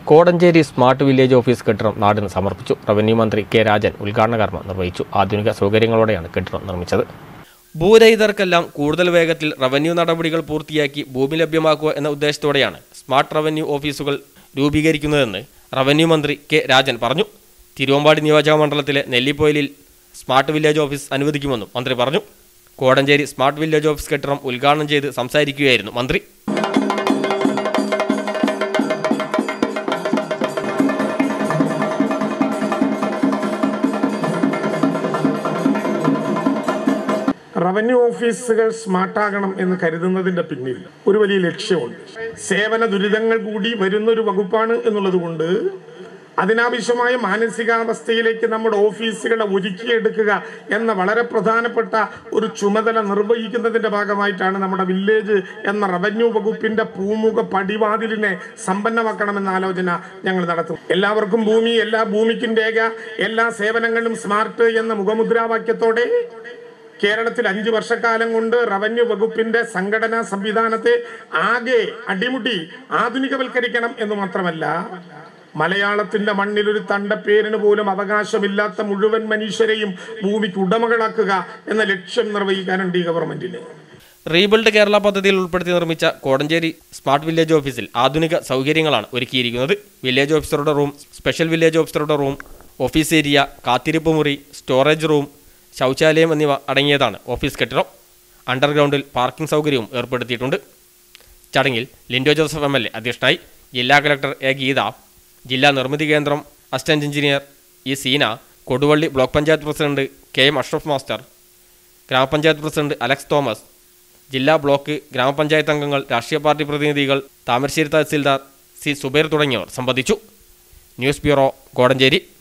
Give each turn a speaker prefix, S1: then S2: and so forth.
S1: Kodanchery smart village office കെട്ടിടം നാടിന് സമർപ്പിച്ചു റവന്യൂ മന്ത്രി കെ രാജൻ ഉദ്ഘാടന കർമ്മം നിർവഹിച്ചു ആധുനിക സൗകര്യങ്ങളോടെയാണ് കെട്ടിടം നിർമ്മിച്ചത് ഭൂരഹിതർക്കെല്ലാം കൂടുതൽ വേഗത്തിൽ റവന്യൂ നടപടികൾ പൂർത്തിയാക്കി ഭൂമി ലഭ്യമാക്കുക എന്ന ഉദ്ദേശത്തോടെയാണ് സ്മാർട്ട് റവന്യൂ ഓഫീസുകൾ രൂപീകരിക്കുന്നതെന്ന് റവന്യൂ മന്ത്രി കെ രാജൻ പറഞ്ഞു തിരുവമ്പാടി നിയോജക മണ്ഡലത്തിലെ നെല്ലിപ്പൊയിലിൽ സ്മാർട്ട് വില്ലേജ് ഓഫീസ് അനുവദിക്കുമെന്നും മന്ത്രി പറഞ്ഞു കോടഞ്ചേരി സ്മാർട്ട് വില്ലേജ് ഓഫീസ് കെട്ടിടം ഉദ്ഘാടനം ചെയ്ത് സംസാരിക്കുകയായിരുന്നു മന്ത്രി
S2: റവന്യൂ ഓഫീസുകൾ സ്മാർട്ടാകണം എന്ന് കരുതുന്നതിന്റെ പിന്നിൽ ഒരു വലിയ ലക്ഷ്യമുണ്ട് സേവന ദുരിതങ്ങൾ കൂടി വരുന്നൊരു വകുപ്പാണ് എന്നുള്ളത് കൊണ്ട് അതിനാവശ്യമായ മാനസികാവസ്ഥയിലേക്ക് നമ്മുടെ ഓഫീസുകളെ ഒരുക്കിയെടുക്കുക എന്ന വളരെ പ്രധാനപ്പെട്ട ഒരു ചുമതല നിർവഹിക്കുന്നതിന്റെ ഭാഗമായിട്ടാണ് നമ്മുടെ വില്ലേജ് എന്ന റവന്യൂ വകുപ്പിന്റെ പൂമുഖ പടിവാതിലിനെ സമ്പന്നമാക്കണമെന്ന ആലോചന ഞങ്ങൾ നടത്തും എല്ലാവർക്കും ഭൂമി എല്ലാ ഭൂമിക്കും രേഖ എല്ലാ സേവനങ്ങളും സ്മാർട്ട് എന്ന മുഖമുദ്രാവാക്യത്തോടെ കേരളത്തിൽ അഞ്ചു വർഷക്കാലം കൊണ്ട് റവന്യൂ വകുപ്പിന്റെ സംഘടനാ സംവിധാനത്തെ ആകെ അടിമുടി ആധുനികവൽക്കരിക്കണം എന്ന് മാത്രമല്ല മലയാളത്തിന്റെ മണ്ണിൽ ഒരു തണ്ടപ്പേരിന് പോലും അവകാശമില്ലാത്ത മുഴുവൻ മനുഷ്യരെയും ഭൂമിക്ക് ഉടമകളാക്കുക എന്ന ലക്ഷ്യം നിർവഹിക്കാനുണ്ട് ഈ ഗവൺമെന്റിന്
S1: റീബിൽഡ് കേരള പദ്ധതിയിൽ ഉൾപ്പെടുത്തി നിർമ്മിച്ച കോടഞ്ചേരി സ്മാർട്ട് വില്ലേജ് ഓഫീസിൽ ആധുനിക സൗകര്യങ്ങളാണ് ഒരുക്കിയിരിക്കുന്നത് വില്ലേജ് ഓഫീസറുടെ റൂം സ്പെഷ്യൽ വില്ലേജ് ഓഫീസറുടെ റൂം ഓഫീസ് ഏരിയ കാത്തിരിപ്പ് മുറി സ്റ്റോറേജ് റൂം ശൗചാലയം എന്നിവ അടങ്ങിയതാണ് ഓഫീസ് കെട്ടിടം അണ്ടർഗ്രൗണ്ടിൽ പാർക്കിംഗ് സൗകര്യവും ഏർപ്പെടുത്തിയിട്ടുണ്ട് ചടങ്ങിൽ Lindo Joseph M L A അധ്യക്ഷനായി ജില്ലാ കലക്ടർ എ ഗീത ജില്ലാ നിർമ്മിതി കേന്ദ്രം assistant engineer E Seena Koduvally block panchayat president K M Ashraf master ഗ്രാമപഞ്ചായത്ത് പ്രസിഡന്റ് അലക്സ് തോമസ് ജില്ലാ ബ്ലോക്ക് ഗ്രാമപഞ്ചായത്ത് അംഗങ്ങൾ രാഷ്ട്രീയ പാർട്ടി പ്രതിനിധികൾ താമരശ്ശേരി തഹസിൽദാർ സി സുബൈർ തുടങ്ങിയവർ സംബന്ധിച്ചു ന്യൂസ് ബ്യൂറോ കോടഞ്ചേരി